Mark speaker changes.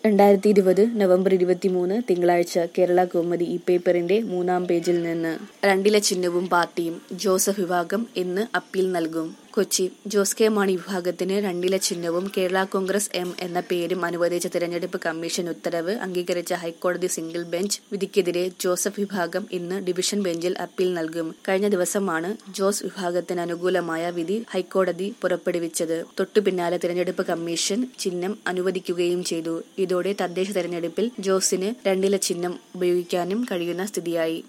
Speaker 1: രണ്ടായിരത്തി ഇരുപത് നവംബർ ഇരുപത്തിമൂന്ന് തിങ്കളാഴ്ച കേരള കൗമുദി ഈ പേപ്പറിന്റെ മൂന്നാം പേജിൽ നിന്ന് രണ്ടില ചിഹ്നവും പാർട്ടിയും ജോസഫ് വിഭാഗം ഇന്ന് അപ്പീൽ നൽകും കൊച്ചി ജോസ് കെ മാണി വിഭാഗത്തിന് രണ്ടില ചിഹ്നവും കേരള കോൺഗ്രസ് എം എന്ന പേരും അനുവദിച്ച തിരഞ്ഞെടുപ്പ് കമ്മീഷൻ ഉത്തരവ് അംഗീകരിച്ച ഹൈക്കോടതി സിംഗിൾ ബെഞ്ച് വിധിക്കെതിരെ ജോസഫ് വിഭാഗം ഇന്ന് ഡിവിഷൻ ബെഞ്ചിൽ അപ്പീൽ നൽകും കഴിഞ്ഞ ദിവസമാണ് ജോസ് വിഭാഗത്തിന് അനുകൂലമായ വിധി ഹൈക്കോടതി പുറപ്പെടുവിച്ചത് തൊട്ടു പിന്നാലെ തിരഞ്ഞെടുപ്പ് കമ്മീഷൻ ചിഹ്നം അനുവദിക്കുകയും ചെയ്തു ഇതോടെ തദ്ദേശ തെരഞ്ഞെടുപ്പിൽ ജോസിന് രണ്ടില ചിഹ്നം ഉപയോഗിക്കാനും കഴിയുന്ന സ്ഥിതിയായി